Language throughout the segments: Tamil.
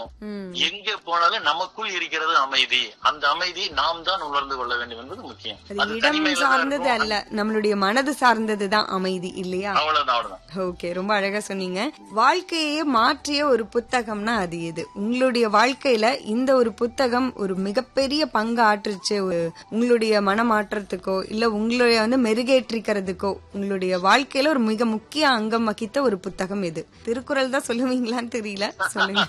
போவோம் ம். எங்க போனாலும் நமக்குள் இருக்கிறது அமைதி அந்த அமைதி நாம் தான் உணர்ந்து கொள்ள வேண்டும் என்பது முக்கியம் அது அது இடம் தனிமையில தான் சார்ந்தது இருக்கும். அல்ல நம்மளுடைய மனது சார்ந்தது தான் அமைதி இல்லையா அவ்வளவுதான் அவ்வளவுதான் ஓகே ரொம்ப அழகா சொன்னீங்க வாழ்க்கையே மாற்றிய ஒரு புத்தகம்னா அது எது உங்களுடைய வாழ்க்கையில இந்த ஒரு புத்தகம் ஒரு மிகப்பெரிய பங்கு ஆற்றுச்சு ஒரு- உங்களுடைய மனமாற்றத்துக்கோ இல்ல உங்களுடைய வந்து மெருகேற்றிக்கிறதுக்கோ உங்களுடைய வாழ்க்கையில ஒரு மிக முக்கிய அங்கம் வகித்த ஒரு புத்தகம் எது திருக்குறள் தான் சொல்லுவீங்களான்னு தெரியல சொல்லுங்க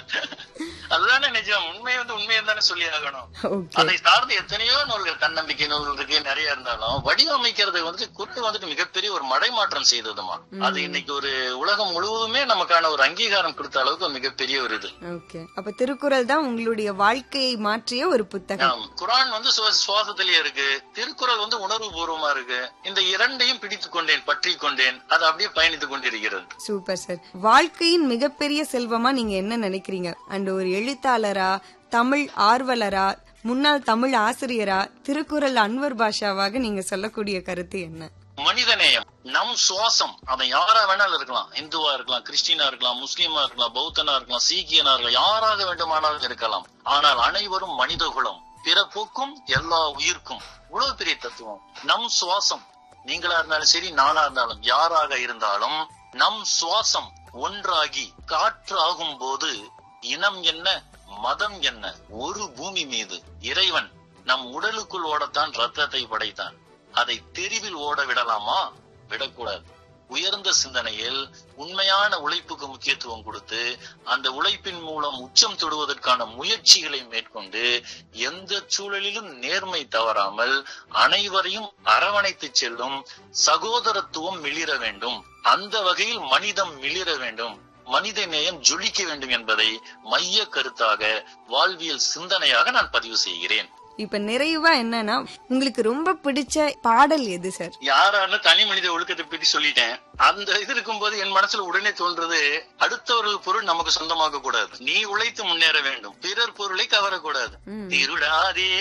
அதுதானே நிஜம் உண்மை வந்து உண்மையை தானே சொல்லி ஆகணும் ஓகே அதை சார்ந்து எத்தனையோ நூல்கள் தன்னம்பிக்கை நூல்கள் இருக்கு நிறைய இருந்தாலும் வடிவமைக்கிறது வந்துட்டு குரல் வந்துட்டு மிகப்பெரிய ஒரு மடைமாற்றம் செய்ததுமா அது இன்னைக்கு ஒரு உலகம் முழுவதுமே நமக்கான ஒரு அங்கீகாரம் கொடுத்த அளவுக்கு ஒரு மிகப்பெரிய ஒரு இது ஓகே அப்ப திருக்குறள் தான் உங்களுடைய வாழ்க்கையை மாற்றிய ஒரு புத்தகம் ஆம். குரான் வந்து சுவ- சுவாசத்திலேயே இருக்கு திருக்குறள் வந்து உணர்வு பூர்வமா இருக்கு இந்த இரண்டையும் பிடித்துக் கொண்டேன் பற்றி கொண்டேன் அது அப்படியே பயணித்துக் கொண்டிருக்கிறது சூப்பர் சார் வாழ்க்கையின் மிகப்பெரிய செல்வமா நீங்க என்ன நினைக்கிறீங்க அண்ட் ஒரு எழுத்தாளரா தமிழ் ஆர்வலரா முன்னாள் தமிழ் ஆசிரியரா திருக்குறள் அன்வர் பாஷாவாக நீங்க சொல்லக்கூடிய கருத்து என்ன மனிதநேயம் நம் சுவாசம் அவன் யாரா வேணாலும் இருக்கலாம் இந்துவா இருக்கலாம் கிறிஸ்டினா இருக்கலாம் முஸ்லீமா இருக்கலாம் பௌத்தனா இருக்கலாம் சீக்கியனா இருக்கலாம் யாராக வேண்டுமானாலும் இருக்கலாம் ஆனால் அனைவரும் மனித குலம் பிறப்புக்கும் எல்லா உயிர்க்கும் இவ்வளவு பெரிய தத்துவம் நம் சுவாசம் நீங்களா இருந்தாலும் சரி நானா இருந்தாலும் யாராக இருந்தாலும் நம் சுவாசம் ஒன்றாகி காற்றாகும் போது இனம் என்ன மதம் என்ன ஒரு பூமி மீது இறைவன் நம் உடலுக்குள் ஓடத்தான் ரத்தத்தை படைத்தான் அதை தெருவில் ஓட விடலாமா விடக்கூடாது உயர்ந்த சிந்தனையில் உண்மையான உழைப்புக்கு முக்கியத்துவம் கொடுத்து அந்த உழைப்பின் மூலம் உச்சம் தொடுவதற்கான முயற்சிகளை மேற்கொண்டு எந்த சூழலிலும் நேர்மை தவறாமல் அனைவரையும் அரவணைத்து செல்லும் சகோதரத்துவம் மிளிர வேண்டும் அந்த வகையில் மனிதம் மிளிர வேண்டும் மனித நேயம் ஜொலிக்க வேண்டும் என்பதை மைய கருத்தாக வாழ்வியல் சிந்தனையாக நான் பதிவு செய்கிறேன் இப்ப நிறைவா என்னன்னா உங்களுக்கு ரொம்ப பிடிச்ச பாடல் எது சார் யாரான தனி மனித ஒழுக்கத்தை பத்தி சொல்லிட்டேன் அந்த இது இருக்கும்போது என் மனசுல உடனே தோன்றது அடுத்தவர்கள் பொருள் நமக்கு சொந்தமாக கூடாது நீ உழைத்து முன்னேற வேண்டும் பிறர் பொருளை கவரக்கூடாது ம். திருடாதே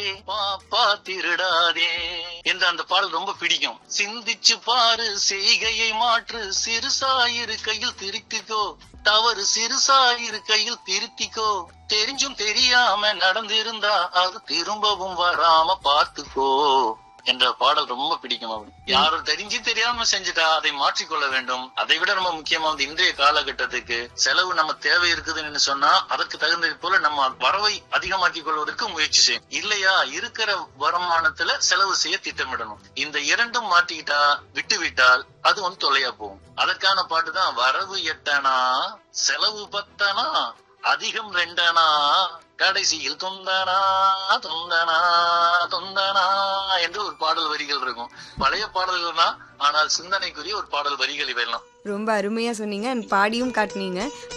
பாப்பா திருடாதே என்று அந்த பாடல் ரொம்ப பிடிக்கும் சிந்திச்சு பாரு செய்கையை மாற்று சிறுசாயிரு கையில் திருத்திக்கோ தவறு சிறுசாயிரு கையில் திருத்திக்கோ தெரிஞ்சும் தெரியாம நடந்திருந்தா அது திரும்பவும் வராம பார்த்துக்கோ என்ற பாடல் ரொம்ப பிடிக்கும் அவரு யாரும் தெரிஞ்சு தெரியாம செஞ்சுட்டா அதை மாற்றிக்கொள்ள வேண்டும் அதை விட ரொம்ப முக்கியமா வந்து இன்றைய காலகட்டத்துக்கு செலவு நம்ம தேவை இருக்குதுன்னு சொன்னா அதற்கு தகுந்தது போல நம்ம வரவை அதிகமாக்கி கொள்வதற்கு முயற்சி செய்யும் இல்லையா இருக்கிற வருமானத்துல செலவு செய்ய திட்டமிடணும் இந்த இரண்டும் மாட்டிக்கிட்டா விட்டு விட்டால் அது வந்து தொல்லையா போகும் அதற்கான பாட்டு தான் வரவு எட்டனா செலவு பத்தனா அதிகம் ரெண்டனா கடைசியில் தொந்தனா தொந்தனா தொந்தனா என்று ஒரு பாடல் வரிகள் இருக்கும் பழைய பாடல்கள் தான் ஆனால் சிந்தனைக்குரிய ஒரு பாடல் வரிகள் இவையெல்லாம் ரொம்ப அருமையா சொன்னீங்க and பாடியும் காட்டுனீங்க